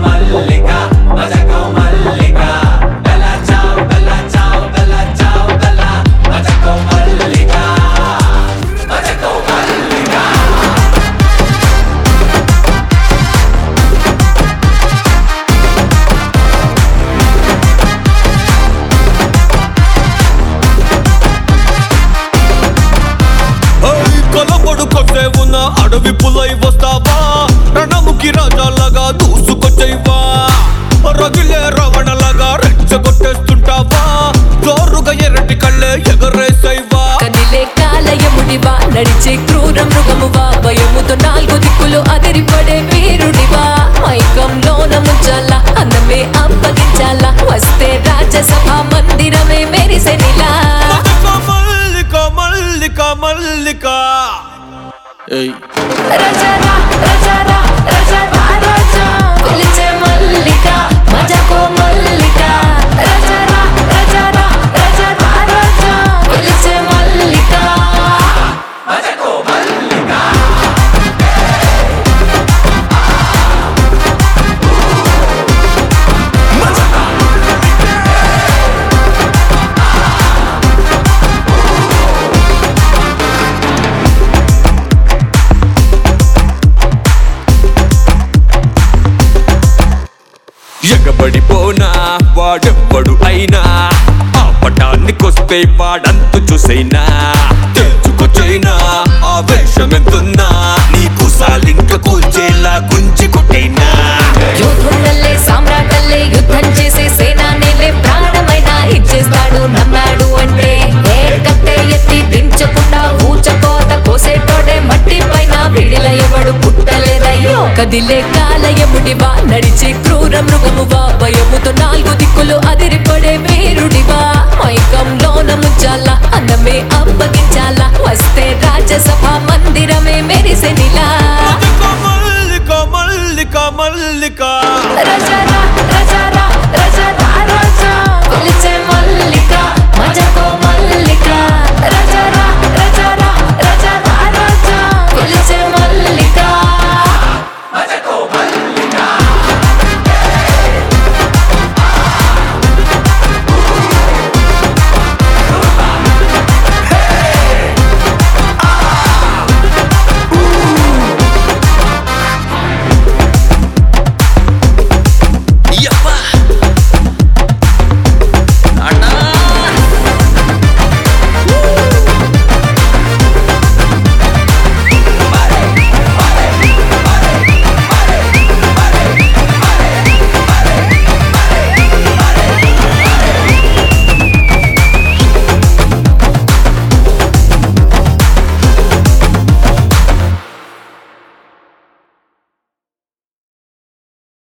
మల్లిక మజకో మల్లిక బెల్ల చావ్ బెల్ల చావ్ బెల్ల చావ్ బెల్ల మజకో మల్లిక మజకో మల్లిక ఏయ్, కలబడు కొట్టే ఉన్న అడవి పులై వస్తావా రణముకి రాజాలాగా దూసుకొచ్చేవా రగిలే రవణలాగా రెచ్చగొట్టేస్తుంటావా జోరుగా ఎర్రటి కళ్ళే ఎగరేసేవా కదిలే కాలయముడివా నడిచే క్రూర మృగమువా భయముతో నాలుగు దిక్కులు అదిరిపడే వీరుడివా మైకంలోన ముంచాలా అన్నమే అప్పగించాలా వస్తే రాజ్యసభ మందిరమే మెరిసెనిలా మల్లిక మల్లిక మల్లిక ఏయ్ రజరా రజరా రజరా రజా పిలిచే మల్లిక మజకో మల్లిక రజరా రజరా రజరా రజా పిలిచే మల్లిక మజకో మల్లిక ఎగబడిపోనా వాడెవ్వడు అయినా ఆ పటానికొస్తే వాడంతు చూసైనా తెలుసుకొచ్చైనా ఆ వేషమెంతున్నా నీకు సాలింక కూల్చేలా గుంజి కొట్టైనా యోధుండల్లే సామ్రాటల్లే యుద్ధం చేసే సేనానేలే ప్రాణమైన ఇచ్చేస్తాడు నమ్మాడు అంటే ఏ కత్తే ఎత్తి దించకుండా ఊచకోత కోసేటోడే మట్టి పైన విడిలయవడు పుట్టలేదయ్యో కదిలే కాలయముడివా నడిచే క్రూర మృగమువా భయముతో నాలుగు దిక్కులు అదిరిపడే వీరుడివా మైకంలోన ముంచాలా అన్నమే